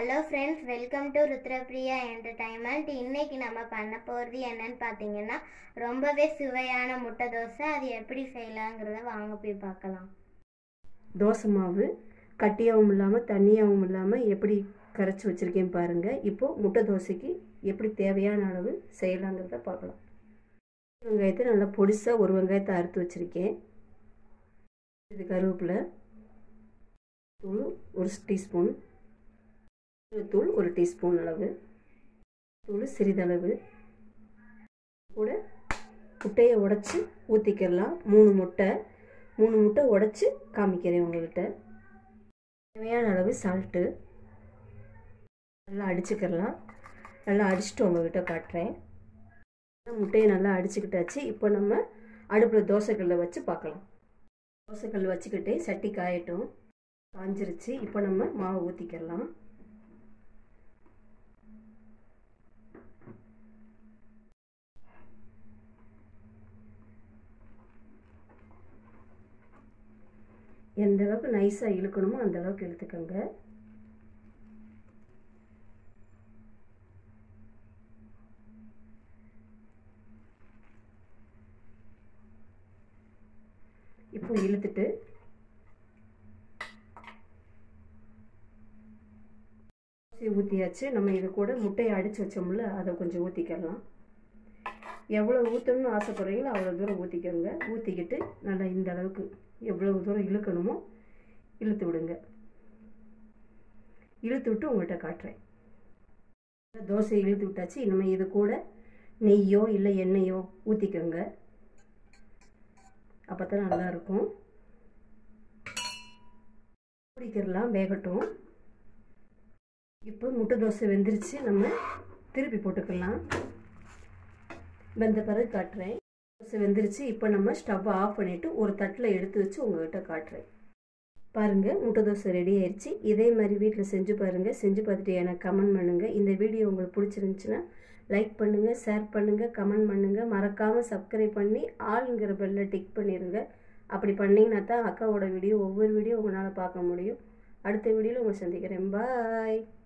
hello friends welcome to Rudrapriya entertainment இன்னைக்கு நம்ம பண்ண போகிறது என்னன்னு பார்த்தீங்கன்னா ரொம்பவே சுவையான முட்டை தோசை அது எப்படி செய்யலாங்கிறத வாங்க போய் பார்க்கலாம் தோசை மாவு கட்டியாகவும் இல்லாமல் தண்ணியாகவும் இல்லாமல் எப்படி கரைச்சி வச்சுருக்கேன் பாருங்கள் இப்போது முட்டை தோசைக்கு எப்படி தேவையான அளவு செய்யலாங்கிறத பார்க்கலாம் வெங்காயத்தை நல்லா பொடிசாக ஒரு வெங்காயத்தை அறுத்து வச்சுருக்கேன் இது கருவேப்பிலை தூள் ஒரு டீஸ்பூன் தூள் ஒரு டீஸ்பூன் அளவு தூள் சிறிதளவு கூட முட்டையை உடச்சி ஊற்றிக்கிடலாம் மூணு முட்டை மூணு முட்டை உடச்சி காமிக்கிறேன் உங்கள்கிட்ட தேவையான அளவு சால்ட்டு நல்லா அடிச்சுக்கிடலாம் நல்லா அடிச்சுட்டு உங்கள்கிட்ட காட்டுறேன் முட்டையை நல்லா அடிச்சுக்கிட்டாச்சு இப்போ நம்ம அடுப்பில் தோசைக்கல்லை வச்சு பார்க்கலாம் தோசைக்கல் வச்சுக்கிட்டே சட்டி காயட்டும் காஞ்சிருச்சு இப்போ நம்ம மாவு ஊற்றிக்கிடலாம் எந்த அளவுக்கு நைஸாக இழுக்கணுமோ அந்த அளவுக்கு இழுத்துக்கோங்க இப்போ இழுத்துட்டு ஊற்றியாச்சு நம்ம இது கூட முட்டையை அடித்து வச்சோம்ல அதை கொஞ்சம் ஊற்றிக்கிடலாம் எவ்வளோ ஊற்றணும்னு ஆசைப்படுறீங்களோ அவ்வளோ தூரம் ஊற்றிக்கோங்க ஊற்றிக்கிட்டு நல்லா இந்த அளவுக்கு எவ்வளோ தூரம் இழுக்கணுமோ இழுத்து விடுங்க இழுத்து விட்டு உங்கள்கிட்ட காட்டுறேன் தோசை இழுத்து விட்டாச்சு இனிமேல் இது கூட நெய்யோ இல்லை எண்ணெயோ ஊற்றிக்கோங்க அப்போ தான் நல்லாயிருக்கும் பிடிக்கிறலாம் வேகட்டும் இப்போ முட்டை தோசை வெந்துருச்சு நம்ம திருப்பி போட்டுக்கலாம் வெந்த பிறகு காட்டுறேன் தோசை வெந்துருச்சு இப்போ நம்ம ஸ்டவ்வை ஆஃப் பண்ணிவிட்டு ஒரு தட்டில் எடுத்து வச்சு உங்கள்கிட்ட காட்டுறேன் பாருங்கள் முட்டை தோசை ரெடி ஆயிடுச்சு இதே மாதிரி வீட்டில் செஞ்சு பாருங்கள் செஞ்சு பார்த்துட்டு எனக்கு கமெண்ட் பண்ணுங்கள் இந்த வீடியோ உங்களுக்கு பிடிச்சிருந்துச்சுன்னா லைக் பண்ணுங்கள் ஷேர் பண்ணுங்கள் கமெண்ட் பண்ணுங்கள் மறக்காமல் சப்ஸ்கிரைப் பண்ணி ஆளுங்கிற பெல்லை டிக் பண்ணிடுங்க அப்படி பண்ணிங்கன்னா தான் அக்காவோட வீடியோ ஒவ்வொரு வீடியோ உங்களால் பார்க்க முடியும் அடுத்த வீடியோவில் உங்களை சந்திக்கிறேன் பாய்